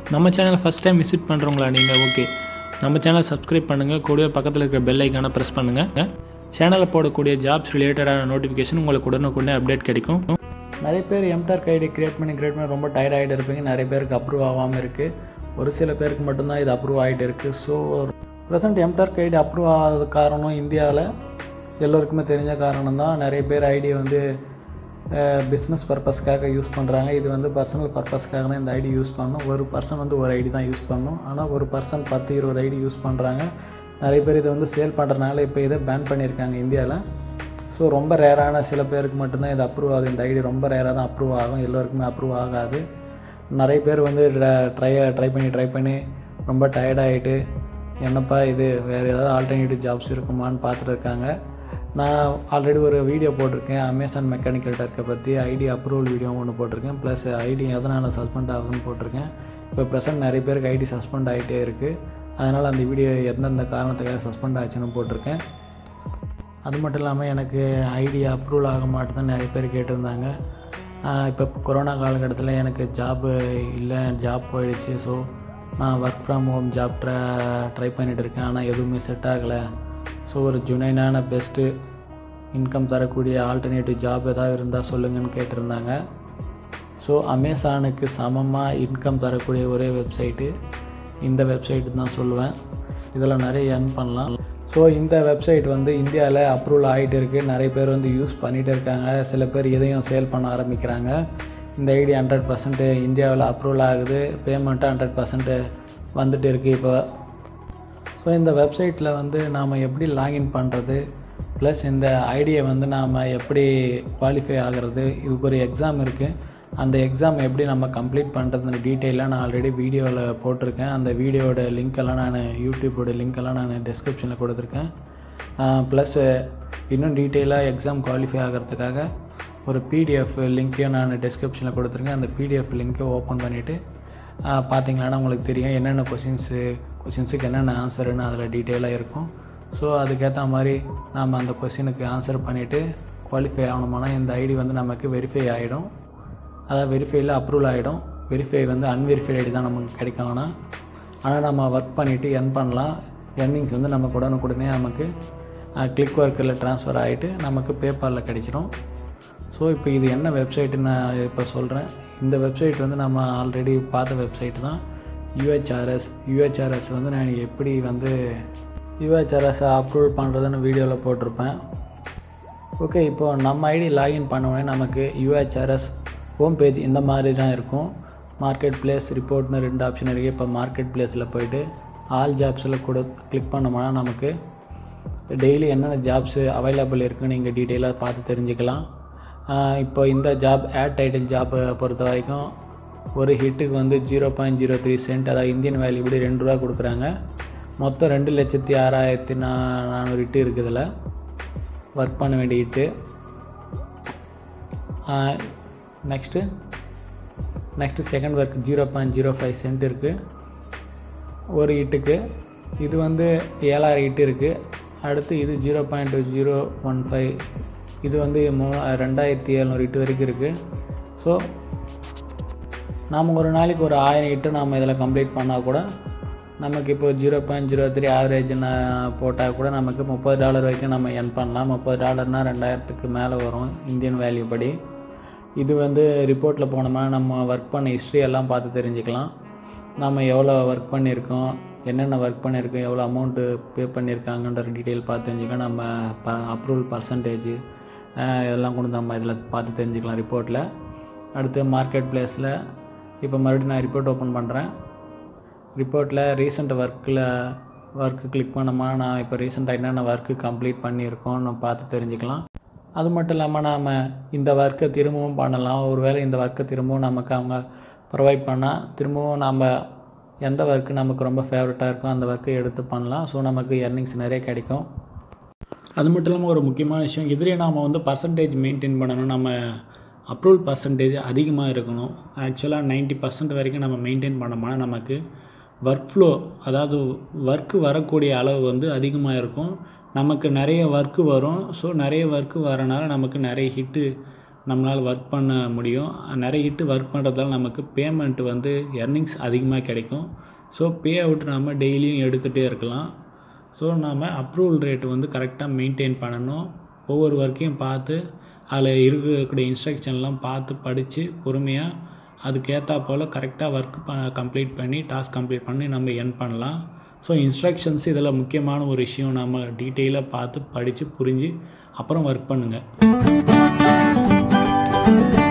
நம்ம சேனலை first time visit பண்ணுறவங்களா நீங்கள் ஓகே நம்ம சேனலை சப்ஸ்கிரைப் பண்ணுங்கள் கூடவே பக்கத்தில் இருக்கிற பெல் ஐக்கானை ப்ரெஸ் பண்ணுங்கள் சேனலில் போடக்கூடிய ஜாப்ஸ் ரிலேட்டடான நோட்டிஃபிகேஷன் உங்களுக்கு உடனுக்குடனே அப்டேட் கிடைக்கும் நிறைய பேர் எம்டார்க் ஐடி கிரியேட் பண்ணி கிரியேட் பண்ணி ரொம்ப டயர்ட் ஆகிட்டு இருப்பீங்க நிறைய பேருக்கு அப்ரூவ் ஆகாமல் இருக்குது ஒரு சில பேருக்கு மட்டும்தான் இது அப்ரூவ் ஆகிட்டு இருக்குது so present MTurk ID approve ஆகாத காரணம் இந்தியாவில் எல்லோருக்குமே தெரிஞ்ச காரணம் தான் நிறைய பேர் ஐடி வந்து பிஸ்னஸ் பர்பஸ்க்காக யூஸ் பண்ணுறாங்க இது வந்து பர்சனல் பர்பஸ்க்காக தான் இந்த ஐடி யூஸ் பண்ணணும் ஒரு பர்சன் வந்து ஒரு ஐடி தான் யூஸ் பண்ணணும் ஆனால் ஒரு பர்சன் பத்து இருபது ஐடி யூஸ் பண்ணுறாங்க நிறைய பேர் இதை வந்து சேல் பண்ணுறதுனால இப்போ இதை பேன் பண்ணியிருக்காங்க இந்தியாவில் ஸோ ரொம்ப ரேரான சில பேருக்கு மட்டும்தான் இது அப்ரூவ் ஆகுது இந்த ஐடி ரொம்ப ரேராக தான் அப்ரூவ் ஆகும் எல்லோருக்குமே அப்ரூவ் ஆகாது நிறைய பேர் வந்து ட்ரை ட்ரை பண்ணி ட்ரை பண்ணி ரொம்ப டயர்டாகிட்டு என்னப்பா இது வேறு ஏதாவது ஆல்டர்னேட்டிவ் ஜாப்ஸ் இருக்குமான்னு பார்த்துட்டு இருக்காங்க நான் ஆல்ரெடி ஒரு வீடியோ போட்டிருக்கேன் அமேசான் மெக்கானிக்கல் டர்க்கை பற்றி ஐடி அப்ரூவல் வீடியோ ஒன்று போட்டிருக்கேன் ப்ளஸ் ஐடி எதனால் சஸ்பெண்ட் ஆகுதுன்னு போட்டிருக்கேன் இப்போ ப்ரெசென்ட் நிறைய பேருக்கு ஐடி சஸ்பெண்ட் ஆகிட்டே இருக்குது அதனால் அந்த வீடியோ எந்தெந்த காரணத்துக்காக சஸ்பெண்ட் ஆச்சுன்னு போட்டிருக்கேன் அது மட்டும் இல்லாமல் எனக்கு ஐடி அப்ரூவல் ஆக மாட்டேதான் நிறைய பேர் கேட்டிருந்தாங்க இப்போ கொரோனா காலகட்டத்தில் எனக்கு ஜாப்பு இல்லை ஜாப் போயிடுச்சு ஸோ நான் work from home job try try பண்ணிகிட்டு இருக்கேன் ஆனால் எதுவுமே செட் ஆகலை ஸோ ஒரு ஜுனைனான பெஸ்ட்டு இன்கம் தரக்கூடிய ஆல்டர்னேட்டிவ் ஜாப் ஏதாவது இருந்தால் சொல்லுங்கன்னு கேட்டிருந்தாங்க ஸோ அமேசானுக்கு சமமாக இன்கம் தரக்கூடிய ஒரே வெப்சைட்டு இந்த வெப்சைட்டு தான் சொல்லுவேன் இதில் நிறைய earn பண்ணலாம் ஸோ இந்த வெப்சைட் வந்து இந்தியாவில் அப்ரூவல் ஆகிட்டு இருக்குது நிறைய பேர் வந்து யூஸ் பண்ணிகிட்டு இருக்காங்க சில பேர் இதையும் சேல் பண்ண ஆரம்பிக்கிறாங்க இந்த ஐடி ஹண்ட்ரட் பர்சன்ட் இந்தியாவில் அப்ரூவல் ஆகுது பேமெண்ட்டு ஹண்ட்ரட் பர்சன்ட் வந்துட்டு இருக்குது இப்போ ஸோ இந்த வெப்சைட்டில் வந்து நாம் எப்படி லாகின் பண்ணுறது ப்ளஸ் இந்த ஐடியை வந்து நாம் எப்படி குவாலிஃபை ஆகிறது இதுக்கு ஒரு எக்ஸாம் இருக்குது அந்த எக்ஸாம் எப்படி நம்ம கம்ப்ளீட் பண்ணுறதுன்னு டீட்டெயிலாக நான் ஆல்ரெடி வீடியோவில் போட்டிருக்கேன் அந்த வீடியோட லிங்க் எல்லாம் நான் யூடியூபோட லிங்க் எல்லாம் நான் டிஸ்கிரிப்ஷனில் கொடுத்துருக்கேன் ப்ளஸ் இன்னும் டீட்டெயிலாக எக்ஸாம் குவாலிஃபை ஆகிறதுக்காக ஒரு பிடிஎஃப் லிங்க்கையும் நான் டிஸ்கிரிப்ஷனில் கொடுத்துருக்கேன் அந்த பிடிஎஃப் லிங்க்கை ஓப்பன் பண்ணிவிட்டு பார்த்தீங்களான்னா உங்களுக்கு தெரியும் என்னென்ன கொஷின்ஸு கொஷின்ஸுக்கு என்னென்ன ஆன்சருன்னு அதில் டீட்டெயிலாக இருக்கும் ஸோ அதுக்கேற்ற மாதிரி நாம் அந்த கொஷினுக்கு ஆன்சர் பண்ணிவிட்டு குவாலிஃபை ஆகணுமானா இந்த ஐடி வந்து நமக்கு வெரிஃபை ஆகிடும் அதாவது வெரிஃபைல அப்ரூவல் ஆகிடும் வெரிஃபை வந்து அன்வெரிஃபைட் ஐடி தான் நமக்கு கிடைக்கும் ஆனால் ஆனால் நம்ம ஒர்க் பண்ணிவிட்டு எர்ன் பண்ணலாம் எர்னிங்ஸ் வந்து நமக்கு உடனுக்குடனே நமக்கு கிளிக் ஒர்க்கில் ட்ரான்ஸ்ஃபர் ஆகிட்டு நமக்கு பேப்பாலில் கிடைச்சிரும் ஸோ இப்போ இது என்ன வெப்சைட்டு நான் இப்போ சொல்கிறேன் இந்த வெப்சைட் வந்து நம்ம ஆல்ரெடி பார்த்த வெப்சைட் தான் யூஹெச்ஆர்எஸ் யூஹெச்ஆர்எஸ் வந்து நான் எப்படி வந்து யூஹெச்ஆர்எஸ் அப்ரூவல் பண்ணுறதுன்னு வீடியோவில் போட்டிருப்பேன் ஓகே இப்போது நம்ம ஐடி லாகின் பண்ணோடனே நமக்கு யூஹெச்ஆர்எஸ் ஹோம் பேஜ் இந்த மாதிரி தான் இருக்கும் மார்க்கெட் பிளேஸ் ரிப்போர்ட்னு ரெண்டு ஆப்ஷன் இருக்குது இப்போ மார்க்கெட் பிளேஸில் போயிட்டு ஆல் ஜாப்ஸில் கூட கிளிக் பண்ணோம்னா நமக்கு டெய்லி என்னென்ன ஜாப்ஸு அவைலபிள் இருக்குன்னு நீங்கள் டீட்டெயிலாக பார்த்து தெரிஞ்சுக்கலாம் இப்போ இந்த ஜாப் ஆட் டைட்டில் ஜாப்பை பொறுத்த வரைக்கும் ஒரு ஹிட்டுக்கு வந்து zero point zero three cent அதாவது இந்தியன் வேல்யூ இப்படி ரெண்டு ரூபா கொடுக்குறாங்க மொத்தம் ரெண்டு லட்சத்தி ஆறாயிரத்தி நா நானூறு ஹிட்டு இருக்குது இதில் ஒர்க் பண்ண வேண்டிய hit next next second work zero point zero five cent இருக்குது ஒரு ஹிட்டுக்கு இது வந்து ஏழாயிரம் ஹிட்டு இருக்குது அடுத்து இது zero point zero one five இது வந்து மூ ரெண்டாயிரத்தி எழுநூறு ஹிட்டு வரைக்கும் இருக்குது ஸோ நாம் ஒரு நாளைக்கு ஒரு ஆயிரம் ஹிட்டு நாம் இதில் கம்ப்ளீட் பண்ணால் கூட நமக்கு இப்போ ஜீரோ பாயிண்ட் ஜீரோ த்ரீ ஆவரேஜ்னு போட்டால் கூட நமக்கு முப்பது டாலர் வரைக்கும் நம்ம எர்ன் பண்ணலாம் முப்பது டாலர்னால் ரெண்டாயிரத்துக்கு மேலே வரும் இந்தியன் வேல்யூ படி இது வந்து ரிப்போர்ட்டில் போனோம்னா நம்ம ஒர்க் பண்ண ஹிஸ்ட்ரி எல்லாம் பார்த்து தெரிஞ்சுக்கலாம் நம்ம எவ்வளோ ஒர்க் பண்ணியிருக்கோம் என்னென்ன ஒர்க் பண்ணியிருக்கோம் எவ்வளோ அமௌண்ட்டு பே பண்ணியிருக்காங்கன்ற டீட்டெயில் பார்த்து தெரிஞ்சுக்கலாம் நம்ம ப அப்ரூவல் பர்சன்டேஜ் இதெல்லாம் கூட நம்ம இதில் பார்த்து தெரிஞ்சுக்கலாம் ரிப்போர்ட்டில் அடுத்து மார்க்கெட் பிளேஸில் இப்போ மறுபடியும் நான் ரிப்போர்ட் ஓப்பன் பண்ணுறேன் ரிப்போர்ட்டில் ரீசெண்ட் ஒர்க்கில் ஒர்க்கு கிளிக் பண்ணோமா நான் இப்போ ரீசெண்டாக என்னென்ன ஒர்க்கு கம்ப்ளீட் பண்ணியிருக்கோம்னு பார்த்து தெரிஞ்சுக்கலாம் அது மட்டும் இல்லாமல் நாம் இந்த ஒர்க்கை திரும்பவும் பண்ணலாம் ஒருவேளை இந்த ஒர்க்கை திரும்பவும் நமக்கு அவங்க ப்ரொவைட் பண்ணால் திரும்பவும் நாம் எந்த ஒர்க்கு நமக்கு ரொம்ப ஃபேவரட்டாக இருக்கோ அந்த ஒர்க்கை எடுத்து பண்ணலாம் ஸோ நமக்கு எர்னிங்ஸ் நிறைய கிடைக்கும் அது மட்டும் இல்லாமல் ஒரு முக்கியமான விஷயம் இதுலேயே நாம் வந்து பர்சன்டேஜ் மெயின்டைன் பண்ணணும் நம்ம அப்ரூவல் பர்சன்டேஜ் அதிகமாக இருக்கணும் ஆக்சுவலாக 90% பர்சன்ட் வரைக்கும் நம்ம மெயின்டைன் பண்ணோம்னா நமக்கு ஒர்க் ஃப்ளோ அதாவது ஒர்க்கு வரக்கூடிய அளவு வந்து அதிகமாக இருக்கும் நமக்கு நிறைய ஒர்க்கு வரும் ஸோ நிறைய ஒர்க்கு வரனால நமக்கு நிறைய ஹிட்டு நம்மளால் ஒர்க் பண்ண முடியும் நிறைய ஹிட்டு ஒர்க் பண்ணுறதால நமக்கு பேமெண்ட் வந்து எர்னிங்ஸ் அதிகமாக கிடைக்கும் ஸோ பே அவுட் நம்ம டெய்லியும் எடுத்துகிட்டே இருக்கலாம் ஸோ நாம் அப்ரூவல் ரேட் வந்து கரெக்டாக மெயின்டைன் பண்ணணும் ஒவ்வொரு ஒர்க்கையும் பார்த்து அதில் இருக்கக்கூடிய இன்ஸ்ட்ரக்ஷன்லாம் பார்த்து படித்து பொறுமையாக அதுக்கேற்றா போல் கரெக்டாக ஒர்க் ப கம்ப்ளீட் பண்ணி டாஸ்க் கம்ப்ளீட் பண்ணி நம்ம என் பண்ணலாம் ஸோ இன்ஸ்ட்ரக்ஷன்ஸ் இதில் முக்கியமான ஒரு விஷயம் நம்ம டீட்டெயிலாக பார்த்து படித்து புரிஞ்சு அப்புறம் ஒர்க் பண்ணுங்கள்